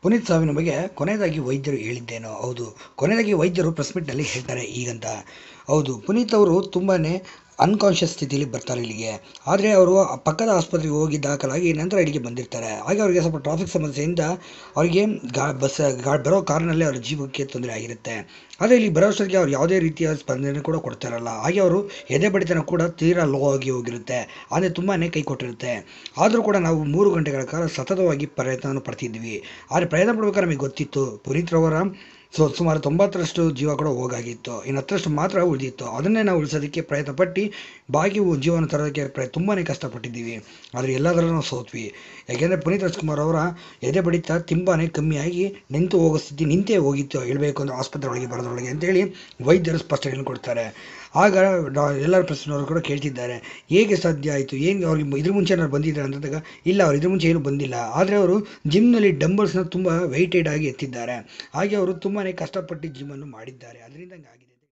ಪುನೀತ್ ಸಾವಿನ ಬಗ್ಗೆ ಕೊನೆಯದಾಗಿ ವೈದ್ಯರು ಹೇಳಿದ್ದೇನೋ ಹೌದು ಕೊನೆಯದಾಗಿ ವೈದ್ಯರು ಪ್ರೆಸ್ ಮೀಟ್ನಲ್ಲಿ ಹೇಳ್ತಾರೆ ಈಗಂತ ಹೌದು ಪುನೀತ್ ಅವರು ತುಂಬಾ ಅನ್ಕಾನ್ಷಿಯಸ್ ಸ್ಥಿತಿಯಲ್ಲಿ ಬರ್ತಾರೆ ಇಲ್ಲಿಗೆ ಆದರೆ ಅವರು ಪಕ್ಕದ ಆಸ್ಪತ್ರೆಗೆ ಹೋಗಿ ದಾಖಲಾಗಿ ನಂತರ ಇಲ್ಲಿಗೆ ಬಂದಿರ್ತಾರೆ ಹಾಗೆ ಅವರಿಗೆ ಸ್ವಲ್ಪ ಟ್ರಾಫಿಕ್ ಸಮಸ್ಯೆಯಿಂದ ಅವರಿಗೆ ಗಾ ಬಸ್ ಗಾ ಬರೋ ಕಾರ್ನಲ್ಲೇ ಅವ್ರ ಜೀವಕ್ಕೆ ತೊಂದರೆ ಆಗಿರುತ್ತೆ ಆದರೆ ಇಲ್ಲಿ ಬರೋಷ್ಟೊತ್ತಿಗೆ ಅವ್ರು ಯಾವುದೇ ರೀತಿಯ ಸ್ಪಂದನೆ ಕೂಡ ಕೊಡ್ತಾ ಇರಲ್ಲ ಹಾಗೆ ಅವರು ಎದೆ ಬಡಿತನ ಕೂಡ ತೀರಾ ಲೋ ಆಗಿ ಹೋಗಿರುತ್ತೆ ಆದರೆ ತುಂಬಾ ಕೈ ಕೊಟ್ಟಿರುತ್ತೆ ಆದರೂ ಕೂಡ ನಾವು ಮೂರು ಗಂಟೆಗಳ ಕಾಲ ಸತತವಾಗಿ ಪ್ರಯತ್ನವನ್ನು ಪಡ್ತಿದ್ವಿ ಆದರೆ ಪ್ರಯತ್ನ ಪಡ್ಬೇಕಾದ್ರೆ ನಮಗೆ ಗೊತ್ತಿತ್ತು ಪುನೀತ್ರವರ ಸೊ ಸುಮಾರು ತೊಂಬತ್ತರಷ್ಟು ಜೀವ ಕೂಡ ಹೋಗಾಗಿತ್ತು ಇನ್ನು ಹತ್ತರಷ್ಟು ಮಾತ್ರ ಉಳಿದಿತ್ತು ಅದನ್ನೇ ನಾವು ಉಳಿಸೋದಕ್ಕೆ ಪ್ರಯತ್ನ ಪಟ್ಟು ಬಾಕಿ ಜೀವನ ತರೋದಕ್ಕೆ ಪ್ರ ತುಂಬಾ ಕಷ್ಟಪಟ್ಟಿದ್ದೀವಿ ಆದರೆ ಎಲ್ಲದರಲ್ಲೂ ನಾವು ಸೋತ್ವಿ ಯಾಕೆಂದರೆ ಪುನೀತ್ ರಾಜ್ಕುಮಾರ್ ಅವರ ಎದೆ ಬಡಿತ ತುಂಬಾ ಕಮ್ಮಿಯಾಗಿ ನಿಂತು ಹೋಗೋ ಸ್ಥಿತಿ ನಿಂತೇ ಹೋಗಿತ್ತು ಹೇಳಬೇಕು ಅಂದರೆ ಆಸ್ಪತ್ರೆ ಒಳಗೆ ಬರೋದ್ರೊಳಗೆ ಅಂತೇಳಿ ವೈದ್ಯರು ಸ್ಪಷ್ಟನೆಯನ್ನು ಕೊಡ್ತಾರೆ ಆಗ ಡಾ ಎಲ್ಲರ ಪ್ರಶ್ನೆಯವರು ಕೂಡ ಕೇಳ್ತಿದ್ದಾರೆ ಹೇಗೆ ಸಾಧ್ಯ ಆಯಿತು ಏನು ಅವ್ರಿಗೆ ಇದ್ರ ಮುಂಚೆ ಏನಾದ್ರು ಬಂದಿದ್ದಾರೆ ಅಂತಂದಾಗ ಇಲ್ಲ ಅವ್ರು ಇದ್ರ ಮುಂಚೆ ಏನೂ ಬಂದಿಲ್ಲ ಆದರೆ ಅವರು ಜಿಮ್ನಲ್ಲಿ ಡಂಬಲ್ಸ್ನ ತುಂಬ ವೆಯ್ಟೆಡ್ ಆಗಿ ಎತ್ತಿದ್ದಾರೆ ಹಾಗೆ ಅವರು ತುಂಬಾ ಕಷ್ಟಪಟ್ಟು ಜಿಮ್ಮನ್ನು ಮಾಡಿದ್ದಾರೆ ಅದರಿಂದ ಹಂಗೆ ಆಗಿದೆ